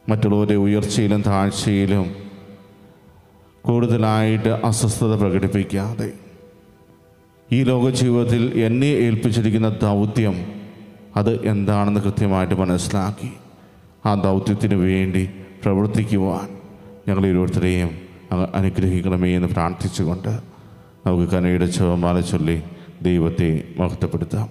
മറ്റുള്ളവരുടെ ഉയർച്ചയിലും താഴ്ചയിലും കൂടുതലായിട്ട് അസ്വസ്ഥത പ്രകടിപ്പിക്കാതെ ഈ ലോക ജീവിതത്തിൽ എന്നെ ഏൽപ്പിച്ചിരിക്കുന്ന ദൗത്യം അത് എന്താണെന്ന് കൃത്യമായിട്ട് മനസ്സിലാക്കി ആ ദൗത്യത്തിന് വേണ്ടി പ്രവർത്തിക്കുവാൻ ഞങ്ങൾ ഓരോരുത്തരെയും അങ്ങ് അനുഗ്രഹിക്കണമേ എന്ന് പ്രാർത്ഥിച്ചുകൊണ്ട് നമുക്ക് കനയുടെ ചുവമാല ചൊല്ലി ദൈവത്തെ മഹത്വപ്പെടുത്താം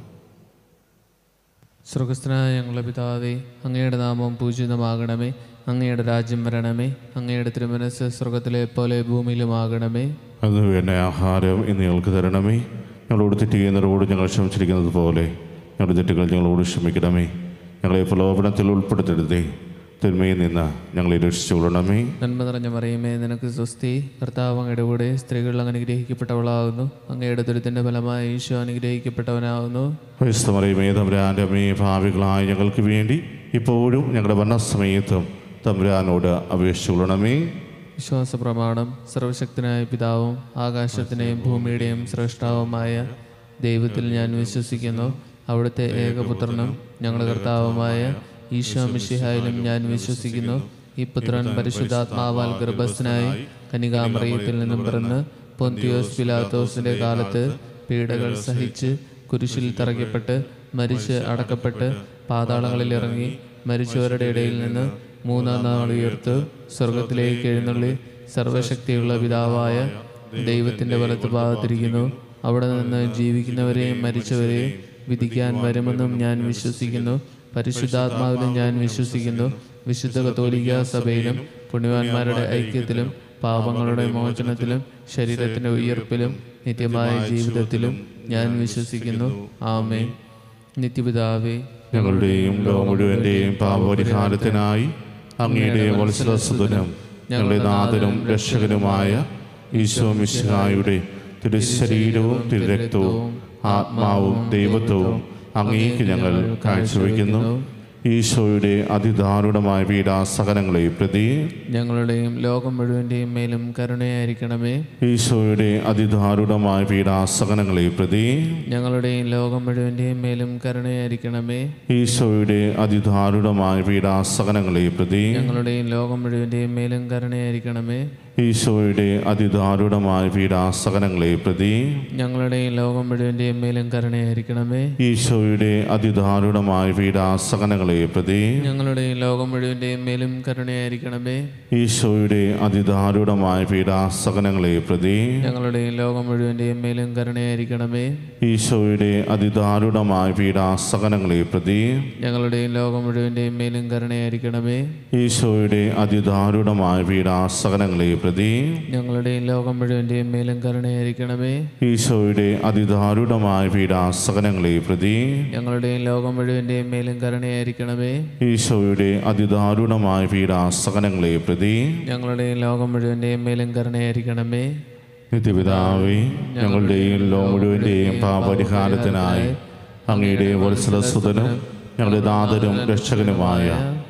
സ്വർഗസ്ഥനായ ഞങ്ങളുടെ പിതാവേ അങ്ങയുടെ നാമം പൂജിതമാകണമേ അങ്ങയുടെ രാജ്യം വരണമേ അങ്ങയുടെ തിരുമനസ് സ്വർഗത്തിലെ പോലെ ഭൂമിയിലുമാകണമേ അതിനു വേണ്ട ആഹാരം ഇന്ന് ഞങ്ങൾക്ക് തരണമേ ഞങ്ങളോട് തെറ്റ് ചെയ്യുന്നവരോട് ഞങ്ങൾ ക്ഷമിച്ചിരിക്കുന്നത് പോലെ ഞങ്ങളുടെ തെറ്റുകൾ ഞങ്ങളോട് ക്ഷമിക്കണമേ ഞങ്ങളെ പ്രലോഭനത്തിൽ ഉൾപ്പെടുത്തരുതേ തിന്മയിൽ നിന്ന് ഞങ്ങളെ രക്ഷിച്ചുകൊള്ളണമേ നന്മ നിറഞ്ഞ മറിയമേ നിനക്ക് സ്വസ്തി കർത്താവ് അങ്ങയുടെ കൂടെ സ്ത്രീകൾ അങ്ങ് അനുഗ്രഹിക്കപ്പെട്ടവളാകുന്നു അങ്ങയുടെ ദുരിതത്തിന്റെ ഫലമായി ഈശോ അനുഗ്രഹിക്കപ്പെട്ടവനാകുന്നു ക്രൈസ്തമറിയമേ തമ്പുരാൻ്റെ അമ്മേ ഭാവികളായ ഞങ്ങൾക്ക് വേണ്ടി ഇപ്പോഴും ഞങ്ങളുടെ മരണസമയത്തും തമ്പുരാനോട് അപേക്ഷിച്ചുകൊള്ളണമേ വിശ്വാസ പ്രമാണം സർവശക്തനായ പിതാവും ആകാശത്തിൻ്റെയും ഭൂമിയുടെയും ശ്രേഷ്ഠാവുമായ ദൈവത്തിൽ ഞാൻ വിശ്വസിക്കുന്നു അവിടുത്തെ ഏകപുത്രനും ഞങ്ങളുടെ കർത്താവുമായ ഈശോ മിഷിഹായിലും ഞാൻ വിശ്വസിക്കുന്നു ഈ പുത്രൻ പരിശുദ്ധാത്മാവാൽ ഗർഭസ്ഥനായി കനികാമറിയത്തിൽ നിന്നും പിറന്ന് പൊന്തിയോസ് പിലാത്തോസിന്റെ കാലത്ത് പീഡകൾ സഹിച്ച് കുരിശിൽ തറയ്ക്കപ്പെട്ട് മരിച്ച് അടക്കപ്പെട്ട് പാതാളങ്ങളിൽ ഇറങ്ങി മരിച്ചവരുടെ ഇടയിൽ നിന്ന് മൂന്നാം നാൾ ഉയർത്ത് സ്വർഗത്തിലേക്ക് എഴുന്നള്ളി സർവശക്തിയുള്ള പിതാവായ ദൈവത്തിന്റെ വലത്ത് ഭാഗത്തിരിക്കുന്നു അവിടെ നിന്ന് ജീവിക്കുന്നവരെയും മരിച്ചവരെയും വിധിക്കാൻ വരുമെന്നും ഞാൻ വിശ്വസിക്കുന്നു പരിശുദ്ധാത്മാവിലും ഞാൻ വിശ്വസിക്കുന്നു വിശുദ്ധ കത്തോലിക്ക സഭയിലും പുണ്യവാന്മാരുടെ ഐക്യത്തിലും പാപങ്ങളുടെ മോചനത്തിലും ശരീരത്തിന്റെ ഉയർപ്പിലും നിത്യമായ ജീവിതത്തിലും ഞാൻ വിശ്വസിക്കുന്നു ആമേ നിത്യപിതാവേ ഞങ്ങളുടെയും ലോകം മുഴുവൻ്റെയും പാപപരിഹാരത്തിനായി അങ്ങയുടെ വത്സരസുതനും ഞങ്ങളുടെ നാഥനും രക്ഷകനുമായ ഈശോ മിശിഹായുടെ തിരുശരീരവും തിരുരക്തവും ആത്മാവും ദൈവത്വവും അങ്ങേക്ക് ഞങ്ങൾ കാഴ്ചവെക്കുന്നു ഈശോയുടെ അതിദാരുണമായ പീഡാസകനങ്ങളെ പ്രതി ഞങ്ങളുടെയും ലോകം മുഴുവൻ്റെയും മേലും കരുണയായിരിക്കണമേ ഈശോയുടെ അതിദാരുണമായ പീഡാസകനങ്ങളെ പ്രതി ഞങ്ങളുടെയും ലോകം മുഴുവൻ്റെയും മേലും കരുണയായിരിക്കണമേ ഈശോയുടെ അതിദാരുണമായ പീഡാസകനങ്ങളെ പ്രതി ഞങ്ങളുടെയും ലോകം മുഴുവൻ്റെയും മേലും കരുണയായിരിക്കണമേ ഈശോയുടെ അതിദാരുണമായ പീഡാസകനങ്ങളെ പ്രതി ഞങ്ങളുടെയും ലോകം മുഴുവൻ്റെയും മേലും കരുണയായിരിക്കണമേ ഈശോയുടെ അതിദാരുണമായ പീഡാസകനങ്ങളെ പ്രതി ഞങ്ങളുടെയും ലോകം മുഴുവൻ്റെയും മേലും കരുണയായിരിക്കണമേ ഈശോയുടെ അതിദാരുണമായ പീഡാസകനങ്ങളെ പ്രതി ഞങ്ങളുടെയും ലോകം മുഴുവൻ്റെയും മേലും കരുണയായിരിക്കണമേ ഈശോയുടെ അതിദാരുണമായ പീഡാസകനങ്ങളെ പ്രതി ഞങ്ങളുടെയും ലോകം മുഴുവൻ്റെയും മേലും കരുണയായിരിക്കണമേ ഈശോയുടെ അതിദാരുണമായ പീഡാസകനങ്ങളെ പ്രതി ഞങ്ങളുടെയും ലോകം മുഴുവൻ്റെയും മേലും കരുണയായിരിക്കണമേ ഈശോയുടെ അതിദാരുണമായ പീഡാസകനങ്ങളെ പ്രതി ഞങ്ങളുടെയും ലോകം മുഴുവൻ്റെയും മേലും കരുണയായിരിക്കണമേ ഈശോയുടെ അതിദാരുണമായ പീഡാസകനങ്ങളെ പ്രതി ഞങ്ങളുടെയും ലോകം മുഴുവൻ്റെയും മേലും കരുണയായിരിക്കണമേ നിത്യപിതാവേ ഞങ്ങളുടെയും ലോ മുഴുവൻ്റെയും പാപപരിഹാരത്തിനായി അങ്ങയുടെ വത്സലസുതനും ഞങ്ങളുടെ നാഥനും രക്ഷകനുമായ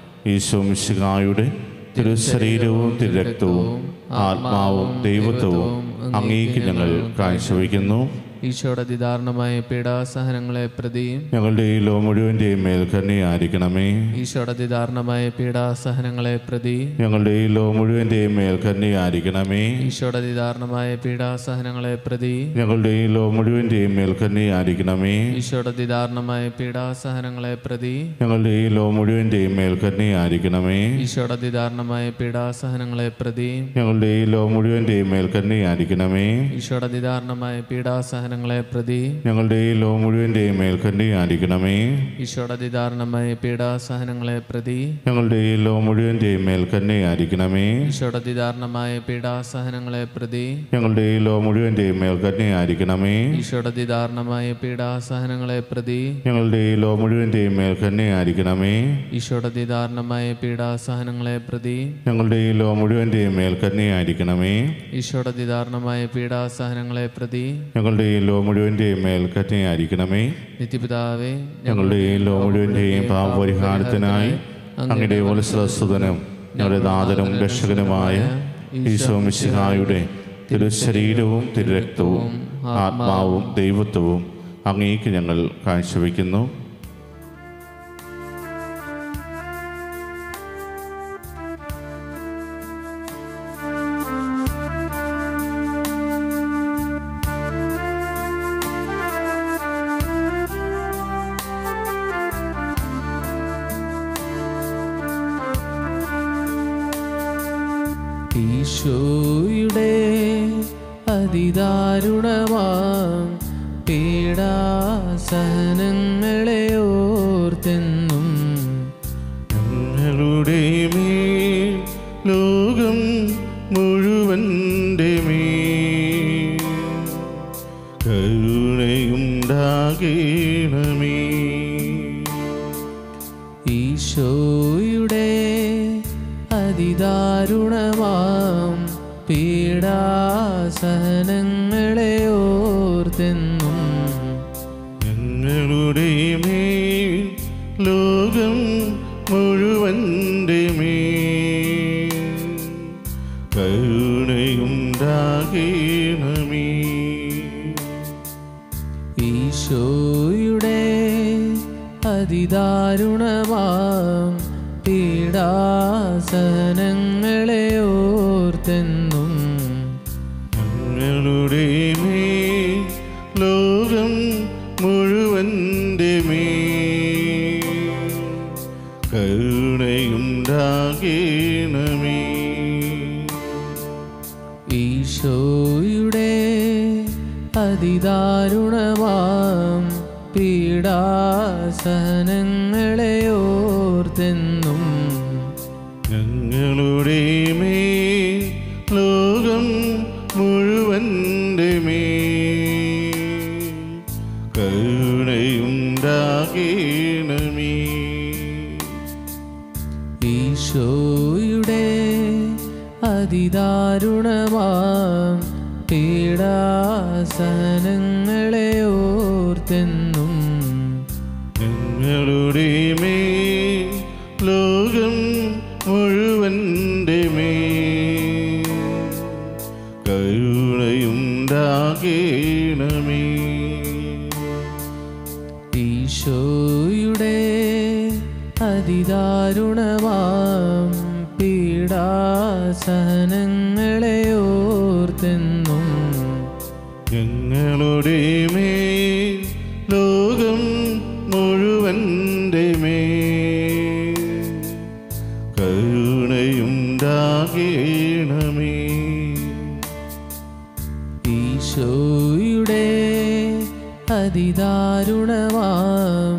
ഈശോ മിശിഹായുടെ തിരുശരീരവും തിരുരക്തവും ആത്മാവും ദൈവത്വവും അങ്ങേക്ക് ഞങ്ങൾ കാഴ്ചവെക്കുന്നു ഈശോയുടെ അതിദാരുണമായ പീഡാസഹനങ്ങളെ പ്രതിയും ഞങ്ങളുടെ ഈ ലോ മുഴുവൻ്റെയും മേൽ കന്യയായിരിക്കണമേ ഈശോയുടെ അതിദാരുണമായ പീഡാസഹനങ്ങളെ പ്രതി ഞങ്ങളുടെ ഈ ലോ മുഴുവൻ്റെയും മേൽ കന്യയായിരിക്കണമേ ഈശോയുടെ അതിദാരുണമായ പീഡാസഹനങ്ങളെ പ്രതി ഞങ്ങളുടെ ഈ ലോ മുഴുവൻ്റെയും മേൽ കന്യയായിരിക്കണമേ ഈശോയുടെ അതിദാരുണമായ പീഡാസഹനങ്ങളെ പ്രതി ഞങ്ങളുടെ ഈ ലോ മുഴുവൻ്റെയും മേൽ കന്യയായിരിക്കണമേ ഈശോയുടെ അതിദാരുണമായ പീഡാസഹനങ്ങളെ പ്രതി ഞങ്ങളുടെ ഈ ലോ മുഴുവൻ്റെയും മേൽ കന്യയായിരിക്കണമേ ഈശോയുടെ അതിദാരുണമായ പീഡാസഹനങ്ങളെ പ്രതി ഞങ്ങളുടെ ഈ ലോ മുഴുവൻ്റെയും മേൽ കന്യയായിരിക്കണമേ ഈശോയുടെ അതിദാരുണമായ പീഡാസഹനങ്ങളെ പ്രതി ഞങ്ങളുടെ ഈ ലോ മുഴുവൻ്റെയും മേൽ കന്യയായിരിക്കണമേ ഈശോയുടെ അതിദാരുണമായ പീഡാസഹനങ്ങളെ പ്രതി ഞങ്ങളുടെ ഈ ലോ മുഴുവൻ്റെയും മേൽ കന്യയായിരിക്കണമേ ഈശോയുടെ അതിദാരുണമായ പീഡാസഹനങ്ങളെ പ്രതി ഞങ്ങളുടെ ഈ ലോ മുഴുവൻ്റെയും മേൽ കന്യയായിരിക്കണമേ ഈശോയുടെ അതിദാരുണമായ പീഡാസഹനങ്ങളെ പ്രതി ഞങ്ങളുടെ ഈ ലോ മുഴുവൻ്റെയും മേൽ കന്യയായിരിക്കണമേ ഈശോയുടെ അതിദാരുണമായ പീഡാസഹനങ്ങളെ പ്രതി ഞങ്ങളുടെ ഈ ലോ മുഴുവൻ്റെയും മേൽ കന്യയായിരിക്കണമേ നിത്യപിതാവേ ഞങ്ങളുടെ ഈ ലോ മുഴുവൻ്റെയും പാപപരിഹാരത്തിനായി അങ്ങയുടെ വത്സരസുതനും ഞങ്ങളുടെ നാഥനും രക്ഷകനുമായ ഈശോ മിശിഹായുടെ തിരുശരീരവും തിരുരക്തവും ആത്മാവും ദൈവത്വവും അങ്ങേക്ക് ഞങ്ങൾ കാഴ്ചവെക്കുന്നു ഈശോയുടെ അതിദാരുണമാം പീഡാസഹനങ്ങളെ ഓർത്തെന്നും ഞങ്ങളുടെ മേൽ ലോകം മുഴുവൻ്റെ മേൽ കരുണയുണ്ടാകണമേ ഈശോയുടെ അതിദാരുണമാം പീഡാസഹനങ്ങളെ ഓർത്തെന്നും ഞങ്ങളുടെ മേൽ ലോകം മുഴുവൻ്റെ മേൽ കരുണയുണ്ടാകണമേ ഈശോയുടെ അതിദാരുണമാം പീഡാസഹനങ്ങളെ ഓർത്തെന്നും ഞങ്ങളുടെ മേൽ ലോകം മുഴുവൻ്റെ മേൽ കരുണയുണ്ടാകണമേ ഈശോയുടെ അതിദാരുണമാം പീഡാസഹനങ്ങളെ ഓർത്തെന്നും ഞങ്ങളുടെ മേൽ ലോകം മുഴുവൻ്റെ മേൽ കരുണയുണ്ടാകണമേ ഈശോയുടെ അതിദാരുണമാം പീഡാസഹനങ്ങളെ ഓർത്തെന്നും ഞങ്ങളുടെ മേൽ ലോകം മുഴുവൻ്റെ മേൽ കരുണയുണ്ടാകണമേ ഈശോയുടെ അതിദാരുണമാം പീഡാസഹനങ്ങളെ ഓർത്തെന്നും ഞങ്ങളുടെ മേൽ ലോകം മുഴുവൻ്റെ മേൽ കരുണയുണ്ടാകണമേ ഈശോയുടെ അതിദാരുണമാം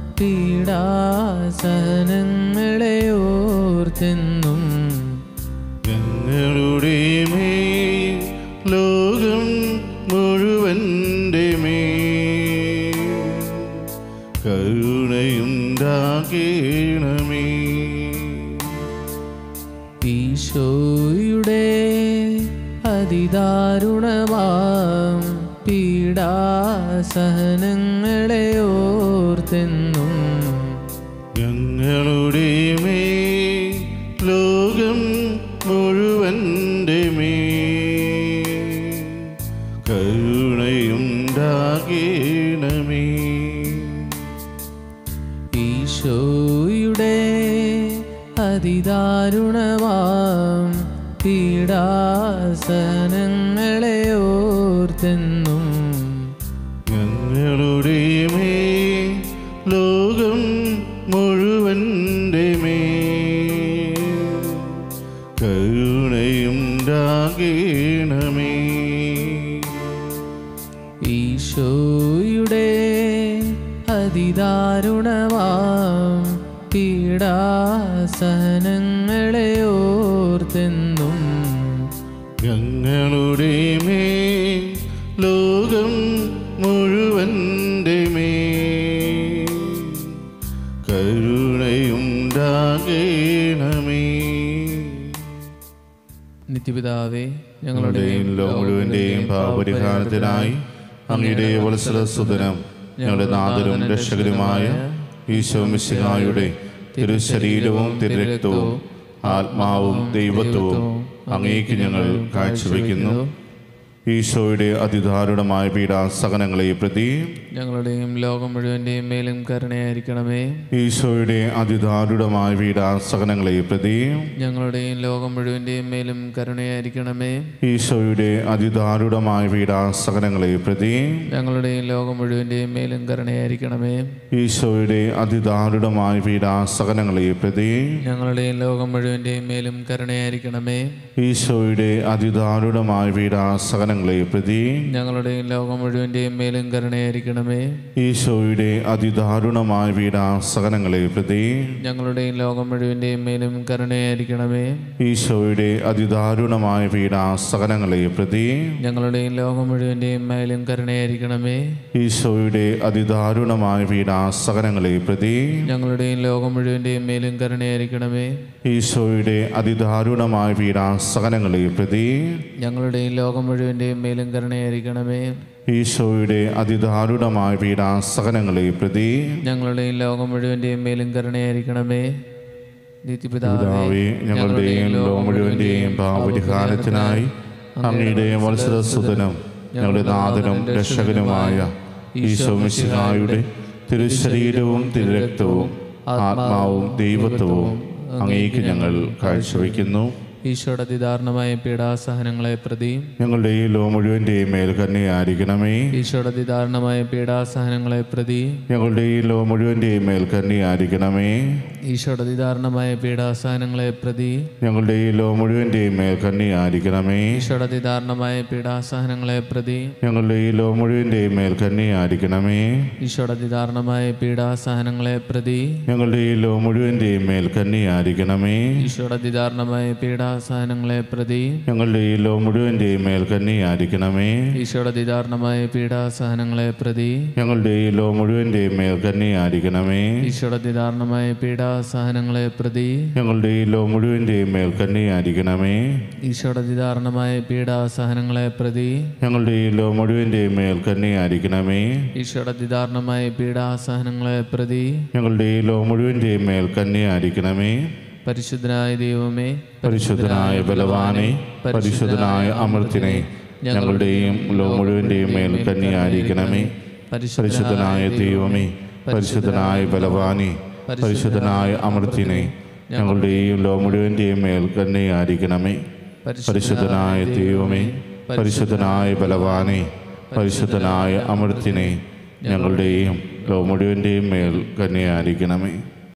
പീഡാസഹനങ്ങളെ ഓർത്തെന്നും ഞങ്ങളുടെ മേൽ ലോകം മുഴുവൻ്റെ മേൽ കരുണയുണ്ടാകണമേ ഈശോയുടെ അതിദാരുണമാം പീഡാസഹനങ്ങളെ ഓർത്തെന്നും ഞങ്ങളുടെ മേൽ ലോകം മുഴുവൻ്റെ മേൽ കരുണയുണ്ടാകണമേ ഈശോയുടെ അതിദാരുണമാം പീഡാസഹനങ്ങളെ ഓർത്തെന്നും ഞങ്ങളുടെ മേൽ ലോകം മുഴുവൻ്റെ മേൽ കരുണയുണ്ടാകണമേ ഈശോയുടെ അതിദാരുണമാം പീഡാസഹനങ്ങളെ ഓർത്തെന്നും ഞങ്ങളുടെ മേൽ ലോകം മുഴുവൻ്റെ മേൽ കരുണയുണ്ടാകണമേ നിത്യപിതാവേ ഞങ്ങളുടെയും ലോകം മുഴുവൻ്റെയും പാപപരിഹാരത്തിനായി അങ്ങയുടെ വത്സരസുതനം ഞങ്ങളുടെ നാഥനും രക്ഷകരുമായ ഈശോ മിശിഹായുടെ തിരുശരീരവും തിരുരക്തവും ആത്മാവും ദൈവത്വവും അങ്ങേക്ക് ഞങ്ങൾ കാഴ്ചവെക്കുന്നു ഈശോയുടെ അതിദാരുണമായ പീഡാസകനങ്ങളെ പ്രതി ഞങ്ങളുടെയും ലോകം മുഴുവൻ്റെയും മേലും കരുണയായിരിക്കണമേ ഈശോയുടെ അതിദാരുണമായ പീഡാസകനങ്ങളെ പ്രതി ഞങ്ങളുടെയും ലോകം മുഴുവൻ്റെയും മേലും കരുണയായിരിക്കണമേ ഈശോയുടെ അതിദാരുണമായ പീഡാസകനങ്ങളെ പ്രതി ഞങ്ങളുടെയും ലോകം മുഴുവൻ്റെയും മേലും കരുണയായിരിക്കണമേ ഈശോയുടെ അതിദാരുണമായ പീഡാസകനങ്ങളെ പ്രതി ഞങ്ങളുടെയും ലോകം മുഴുവൻ്റെയും മേലും കരുണയായിരിക്കണമേ ഈശോയുടെ അതിദാരുണമായ പീഡാസകനങ്ങളെ പ്രതി ഞങ്ങളുടെയും ലോകം മുഴുവൻ്റെയും മേലും കരുണയായിരിക്കണമേ ഈശോയുടെ അതിദാരുണമായ പീഡാസകനങ്ങളെ പ്രതി ഞങ്ങളുടെയും ലോകം മുഴുവൻ്റെയും മേലും കരുണയായിരിക്കണമേ ഈശോയുടെ അതിദാരുണമായ പീഡാസകനങ്ങളെ പ്രതി ഞങ്ങളുടെയും ലോകം മുഴുവൻ്റെയും മേലും കരുണയായിരിക്കണമേ ഈശോയുടെ അതിദാരുണമായ പീഡാസകനങ്ങളെ പ്രതി ഞങ്ങളുടെയും ലോകം മുഴുവൻ്റെയും മേലും കരുണയായിരിക്കണമേ ഈശോയുടെ അതിദാരുണമായ പീഡാസകനങ്ങളെ പ്രതി ഞങ്ങളുടെയും ലോകം മുഴുവൻ്റെയും മേലും കരുണയായിരിക്കണമേ ഈശോയുടെ അതിദാരുണമായ പീഡാസകനങ്ങളെ പ്രതി ഞങ്ങളുടെയും ലോകം മുഴുവൻ്റെയും മേലും കരുണയായിരിക്കണമേ നിത്യപിതാവേ പിതാവേ ഞങ്ങളുടെയും ലോകം മുഴുവൻ്റെയും പാപപരിഹാരത്തിനായി അങ്ങയുടെ വത്സരസുതനും ഞങ്ങളുടെ നാഥനും രക്ഷകനുമായ ഈശോ മിശിഹായുടെ തിരുശരീരവും തിരുരക്തവും ആത്മാവും ദൈവത്വവും അങ്ങേക്ക് ഞങ്ങൾ കാഴ്ചവെക്കുന്നു ഈശോയുടെ അതിദാരുണമായ പീഡാസഹനങ്ങളെ പ്രതി ഞങ്ങളുടെ ഈ ലോ മുഴുവൻ്റെയും മേൽ കന്യയായിരിക്കണമേ ഈശോയുടെ അതിദാരുണമായ പീഡാസഹനങ്ങളെ പ്രതി ഞങ്ങളുടെ ഈ ലോ മുഴുവൻ്റെയും മേൽ കന്യയായിരിക്കണമേ ഈശോയുടെ അതിദാരുണമായ പീഡാസഹനങ്ങളെ പ്രതി ഞങ്ങളുടെ ഈ ലോ മുഴുവൻ്റെയും മേൽ കന്യയായിരിക്കണമേ ഈശോയുടെ അതിദാരുണമായ പീഡാസഹനങ്ങളെ പ്രതി ഞങ്ങളുടെ ഈ ലോ മുഴുവൻ്റെയും മേൽ കന്യയായിരിക്കണമേ ഈശോയുടെ അതിദാരുണമായ പീഡാസഹനങ്ങളെ പ്രതി ഞങ്ങളുടെ ഈ ലോ മുഴുവൻ്റെയും മേൽ കന്യയായിരിക്കണമേ ഈശോയുടെ അതിദാരുണമായ പീഡാസഹനങ്ങളെ പ്രതി ഞങ്ങളുടെ ഈ ലോ മുഴുവൻ്റെയും മേൽ കന്യയായിരിക്കണമേ ഈശോയുടെ അതിദാരുണമായ പീഡാസഹനങ്ങളെ പ്രതി ഞങ്ങളുടെ ഈ ലോ മുഴുവൻ്റെയും മേൽ കന്യയായിരിക്കണമേ ഈശോയുടെ അതിദാരുണമായ പീഡാസഹനങ്ങളെ പ്രതി ഞങ്ങളുടെ ഈ ലോ മുഴുവൻ്റെയും മേൽ കന്യയായിരിക്കണമേ ഈശോയുടെ അതിദാരുണമായ പീഡാസഹനങ്ങളെ പ്രതി ഞങ്ങളുടെ ഈ ലോ മുഴുവൻ്റെയും മേൽ കന്യയായിരിക്കണമേ ഈശോയുടെ അതിദാരുണമായ പീഡാസഹനങ്ങളെ പ്രതി ഞങ്ങളുടെ ഈ ലോ മുഴുവൻ്റെയും മേൽ കന്യയായിരിക്കണമേ പരിശുദ്ധനായ ദൈവമേ പരിശുദ്ധനായ ബലവാനെ പരിശുദ്ധനായ അമൃത്തിനെ ഞങ്ങളുടെയും ലോ മുഴുവൻ്റെയും മേൽ കന്യയായിരിക്കണമേ പരിശുദ്ധനായ ദൈവമേ പരിശുദ്ധനായ ബലവാനെ പരിശുദ്ധനായ അമൃത്തിനെ ഞങ്ങളുടെയും ലോ മുഴുവൻ്റെയും മേൽ കന്യയായിരിക്കണമേ പരിശുദ്ധനായ ദൈവമേ പരിശുദ്ധനായ ബലവാനെ പരിശുദ്ധനായ അമൃത്തിനെ ഞങ്ങളുടെയും ലോ മുഴുവൻ്റെയും മേൽ കന്യയായിരിക്കണമേ